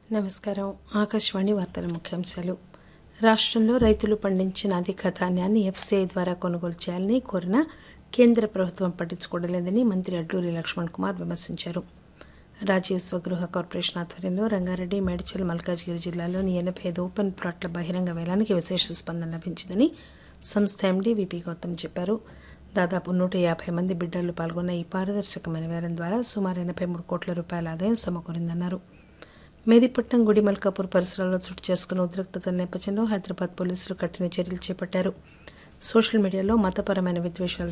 నమస్కారం ఆకాశవాణి వార్తల ముఖ్యాంశాలు రాష్ట్రంలో రైతులు పండించిన అధిక ధాన్యాన్ని ఎఫ్సీఐ ద్వారా కొనుగోలు చేయాలని కోరిన కేంద్ర ప్రభుత్వం పట్టించుకోవడం లేదని మంత్రి అడ్లూరి లక్ష్మణ్ కుమార్ విమర్శించారు రాజీవ్ స్వగృహ కార్పొరేషన్ ఆధ్వర్యంలో రంగారెడ్డి మేడ్చల్ మల్కాజ్గిరి జిల్లాలోని ఎనభై ఐదు ఓపెన్ ప్లాట్ల బహిరంగ వేలానికి విశేష స్పందన లభించిందని సంస్థ ఎండీ విపి గౌతమ్ చెప్పారు దాదాపు నూట యాభై మంది బిడ్డలు పాల్గొన్న ఈ పారదర్శకమైన వేలం ద్వారా సుమారు ఎనభై మూడు కోట్ల రూపాయల ఆదాయం సమకూరిందన్నారు మెదిపట్నం గుడి మల్కాపూర్ పరిసరాల్లో చోటు చేసుకున్న ఉద్రిక్తత నేపథ్యంలో హైదరాబాద్ పోలీసులు కఠిన చర్యలు చేపట్టారు సోషల్ మీడియాలో మతపరమైన విద్వేషాలు